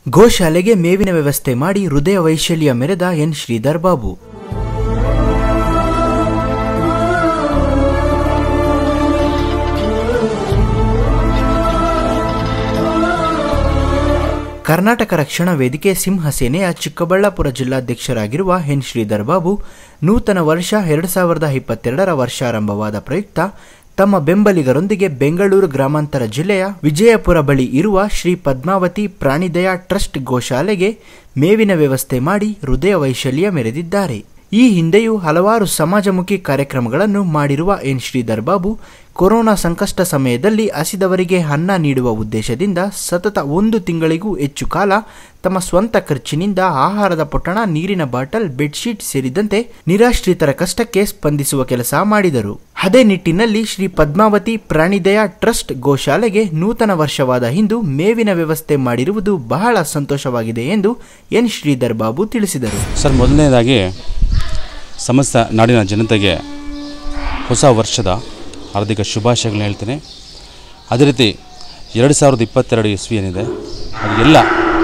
ಗೋಶಾಲೆಗೆ ಮೇವಿನ ವ್ಯವಸ್ಥೆ ಮಾಡಿ ಹೃದಯ ವೈಶಲ್ಯ ಮೆರೆದ ಎನ್ ಶ್ರೀಧರ್ ಬಾಬು ಕರ್ನಾಟಕ ರಕ್ಷಣಾ ವೇದಿಕೆ ಸಿಂಹಸೇನೆಯ ಚಿಕ್ಕಬಳ್ಳಾಪುರ ಜಿಲ್ಲಾಧ್ಯಕ್ಷರಾಗಿರುವ ಎನ್ ಶ್ರೀಧರ್ ಬಾಬು ನೂತನ ವರ್ಷ ಎರಡು ಸಾವಿರದ ಇಪ್ಪತ್ತೆರಡರ ವರ್ಷಾರಂಭವಾದ ಪ್ರಯುಕ್ತ ತಮ್ಮ ಬೆಂಬಲಿಗರೊಂದಿಗೆ ಬೆಂಗಳೂರು ಗ್ರಾಮಾಂತರ ಜಿಲ್ಲೆಯ ವಿಜಯಪುರ ಬಳಿ ಇರುವ ಶ್ರೀ ಪದ್ಮಾವತಿ ಪ್ರಾಣಿದಯಾ ಟ್ರಸ್ಟ್ ಗೋಶಾಲೆಗೆ ಮೇವಿನ ವ್ಯವಸ್ಥೆ ಮಾಡಿ ಹೃದಯ ವೈಶಲ್ಯ ಮೆರೆದಿದ್ದಾರೆ ಈ ಹಿಂದೆಯೂ ಹಲವಾರು ಸಮಾಜಮುಖಿ ಕಾರ್ಯಕ್ರಮಗಳನ್ನು ಮಾಡಿರುವ ಎನ್ ಶ್ರೀಧರ್ ಬಾಬು ಕೊರೋನಾ ಸಂಕಷ್ಟ ಸಮಯದಲ್ಲಿ ಹಸಿದವರಿಗೆ ಅನ್ನ ನೀಡುವ ಉದ್ದೇಶದಿಂದ ಸತತ ಒಂದು ತಿಂಗಳಿಗೂ ಹೆಚ್ಚು ಕಾಲ ತಮ್ಮ ಸ್ವಂತ ಖರ್ಚಿನಿಂದ ಆಹಾರದ ಪೊಟ್ಟಣ ನೀರಿನ ಬಾಟಲ್ ಬೆಡ್ಶೀಟ್ ಸೇರಿದಂತೆ ನಿರಾಶ್ರಿತರ ಕಷ್ಟಕ್ಕೆ ಸ್ಪಂದಿಸುವ ಕೆಲಸ ಮಾಡಿದರು ಅದೇ ನಿಟ್ಟಿನಲ್ಲಿ ಶ್ರೀ ಪದ್ಮಾವತಿ ಪ್ರಾಣಿದಯಾ ಟ್ರಸ್ಟ್ ಗೋಶಾಲೆಗೆ ನೂತನ ವರ್ಷವಾದ ಇಂದು ಮೇವಿನ ವ್ಯವಸ್ಥೆ ಮಾಡಿರುವುದು ಬಹಳ ಸಂತೋಷವಾಗಿದೆ ಎಂದು ಎನ್ ಶ್ರೀಧರ್ ಬಾಬು ತಿಳಿಸಿದರು ಸರ್ ಮೊದಲನೇದಾಗಿ ಸಮಸ್ತ ನಾಡಿನ ಜನತೆಗೆ ಹೊಸ ವರ್ಷದ ಹಾರ್ದಿಕ ಶುಭಾಶಯಗಳನ್ನ ಹೇಳ್ತೀನಿ ಅದೇ ರೀತಿ ಎರಡು ಸಾವಿರದ ಇಪ್ಪತ್ತೆರಡು ಇಸ್ವಿ ಏನಿದೆ ಅದು ಎಲ್ಲ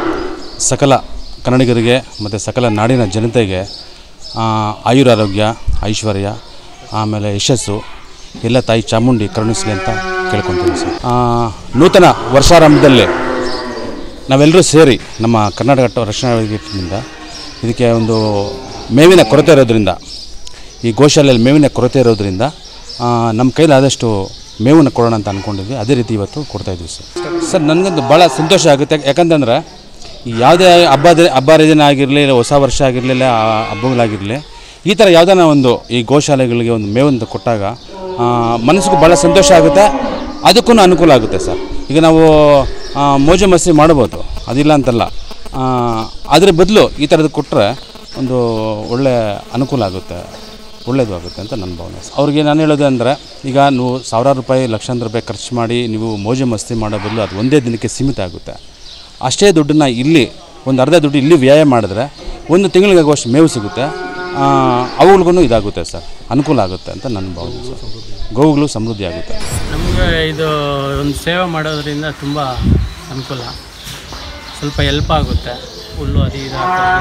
ಸಕಲ ಕನ್ನಡಿಗರಿಗೆ ಮತ್ತು ಸಕಲ ನಾಡಿನ ಜನತೆಗೆ ಆ, ಆಯುರಾರೋಗ್ಯ ಐಶ್ವರ್ಯ ಆಮೇಲೆ ಯಶಸ್ಸು ಎಲ್ಲ ತಾಯಿ ಚಾಮುಂಡಿ ಕರುಣಿಸಲಿ ಅಂತ ಕೇಳ್ಕೊತೀನಿ ಸರ್ ಆ, ನೂತನ ವರ್ಷಾರಂಭದಲ್ಲಿ ನಾವೆಲ್ಲರೂ ಸೇರಿ ನಮ್ಮ ಕರ್ನಾಟಕ ಟ- ರಕ್ಷಣಾ ವೇದಿಕೆಯಿಂದ ಇದಕ್ಕೆ ಒಂದು ಮೇವಿನ ಕೊರತೆ ಇರೋದ್ರಿಂದ ಈ ಗೋಶಾಲೆಯಲ್ಲಿ ಮೇವಿನ ಕೊರತೆ ಇರೋದ್ರಿಂದ ಆ, ನಮ್ಮ ಕೈಲಾದಷ್ಟು ಮೇವನ್ನು ಕೊಡೋಣ ಅಂತ ಅಂದ್ಕೊಂಡಿದ್ವಿ ಅದೇ ರೀತಿ ಇವತ್ತು ಕೊಡ್ತಾ ಇದ್ದೀವಿ ಸರ್ ಸರ್ ನನಗಂತೂ ಭಾಳ ಸಂತೋಷ ಆಗುತ್ತೆ ಯಾಕಂತಂದ್ರೆ ಈ ಯಾವುದೇ ಹಬ್ಬದ ಹಬ್ಬ ಹರಿದಿನ ಆಗಿರಲಿ ಇಲ್ಲ ಹೊಸ ವರ್ಷ ಆಗಿರಲಿಲ್ಲ ಹಬ್ಬಗಳಾಗಿರಲಿ ಈ ಥರ ಯಾವುದಾನ ಒಂದು ಈ ಗೋಶಾಲೆಗಳಿಗೆ ಒಂದು ಮೇವಂತ ಕೊಟ್ಟಾಗ ಆ, ಮನಸ್ಸಿಗೂ ಭಾಳ ಸಂತೋಷ ಆಗುತ್ತೆ ಅದಕ್ಕೂ ಅನುಕೂಲ ಆಗುತ್ತೆ ಸರ್ ಈಗ ನಾವು ಆ, ಮೋಜು ಮಸ್ತಿ ಮಾಡ್ಬೋದು ಅದಿಲ್ಲ ಅಂತಲ್ಲ ಆ, ಅದ್ರ ಬದಲು ಈ ಥರದ್ದು ಕೊಟ್ಟರೆ ಒಂದು ಒಳ್ಳೆ ಅನುಕೂಲ ಆಗುತ್ತೆ ಒಳ್ಳೆಯದು ಆಗುತ್ತೆ ಅಂತ ನನ್ನ ಭಾವನೆ ಸರ್. ಅವ್ರಿಗೆ ನಾನು ಹೇಳೋದು ಅಂದರೆ ಈಗ ನೀವು ಸಾವಿರಾರು ರೂಪಾಯಿ ಲಕ್ಷಾಂತರ ರೂಪಾಯಿ ಖರ್ಚು ಮಾಡಿ ನೀವು ಮೋಜು ಮಸ್ತಿ ಮಾಡೋ ಬದಲು ಅದು ಒಂದೇ ದಿನಕ್ಕೆ ಸೀಮಿತ ಆಗುತ್ತೆ ಅಷ್ಟೇ ದುಡ್ಡನ್ನ ಇಲ್ಲಿ ಒಂದು ಅರ್ಧ ದುಡ್ಡು ಇಲ್ಲಿ ವ್ಯಯ ಮಾಡಿದ್ರೆ ಒಂದು ತಿಂಗಳಿಗಾಗುವಷ್ಟು ಮೇವು ಸಿಗುತ್ತೆ ಅವುಗಳಿಗೂ ಇದಾಗುತ್ತೆ ಸರ್ ಅನುಕೂಲ ಆಗುತ್ತೆ ಅಂತ ನನ್ನ ಭಾವನೆ ಸರ್ ಗೋವುಗಳು ಸಮೃದ್ಧಿ ಆಗುತ್ತೆ ನಮಗೆ ಇದು ಒಂದು ಸೇವೆ ಮಾಡೋದ್ರಿಂದ ತುಂಬ ಅನುಕೂಲ ಸ್ವಲ್ಪ ಹೆಲ್ಪ್ ಆಗುತ್ತೆ ಹುಲ್ಲು ಅದು ಇದು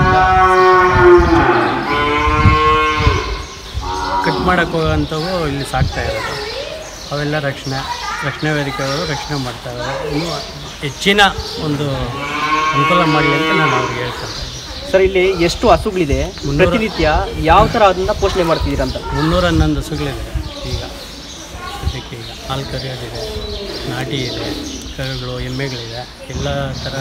ಕಟ್ ಮಾಡೋಕ್ಕೆ ಹೋಗೋಂಥವು ಇಲ್ಲಿ ಸಾಕ್ತಾ ಇರೋದು ಅವೆಲ್ಲ ರಕ್ಷಣೆ ರಕ್ಷಣಾ ವೇದಿಕೆಯವರು ರಕ್ಷಣೆ ಮಾಡ್ತಾ ಇದ್ದಾರೆ ಇನ್ನೂ ಹೆಚ್ಚಿನ ಒಂದು ಅನುಕೂಲ ಮಾಡಲಿ ಅಂತ ನಾನು ಅವ್ರಿಗೆ ಹೇಳ್ತೀನಿ ಸರ್ ಇಲ್ಲಿ ಎಷ್ಟು ಹಸುಗಳಿದೆ ಪ್ರತಿನಿತ್ಯ ಯಾವ ಥರ ಅದನ್ನ ಪೋಷಣೆ ಮಾಡ್ತಿದ್ದೀರಾ ಅಂತ ಮುನ್ನೂರ ಹನ್ನೊಂದು ಹಸುಗಳಿದೆ ಈಗ ಸದ್ಯಕ್ಕೆ ಈಗ ಹಾಲು ಕರಿಯೋದಿದೆ ನಾಟಿ ಇದೆ ಕರುಗಳು ಎಮ್ಮೆಗಳಿದೆ ಎಲ್ಲ ಥರ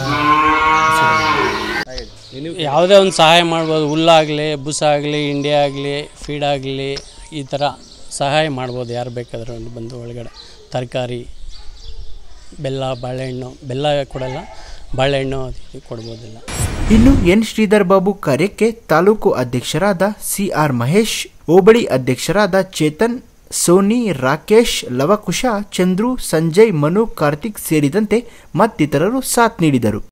ಹಸುಗಳಿದೆ. ಯಾವುದೇ ಒಂದು ಸಹಾಯ ಮಾಡ್ಬೋದು ಹುಲ್ಲಾಗಲಿ ಬುಸಾಗಲಿ ಇಂಡಿ ಆಗಲಿ ಫೀಡ್ ಆಗಲಿ ಈ ಥರ ಸಹಾಯ ಮಾಡ್ಬೋದು ಯಾರು ಬೇಕಾದರೂ ಒಂದು ಬಂದು ಒಳಗಡೆ ತರಕಾರಿ ಬೆಲ್ಲ ಬಾಳೆಹಣ್ಣು ಬೆಲ್ಲ ಕೊಡಲ್ಲ ಬಾಳೆಹಣ್ಣು ಅದು ಇದು ಕೊಡ್ಬೋದಿಲ್ಲ ಇನ್ನು ಎನ್ ಶ್ರೀಧರ್ ಬಾಬು ಕಾರ್ಯಕ್ಕೆ ತಾಲೂಕು ಅಧ್ಯಕ್ಷರಾದ ಸಿಆರ್ ಮಹೇಶ್ ಹೋಬಳಿ ಅಧ್ಯಕ್ಷರಾದ ಚೇತನ್ ಸೋನಿ ರಾಕೇಶ್ ಲವಕುಶ ಚಂದ್ರು ಸಂಜಯ್ ಮನು ಕಾರ್ತಿಕ್ ಸೇರಿದಂತೆ ಮತ್ತಿತರರು ಸಾಥ್ ನೀಡಿದರು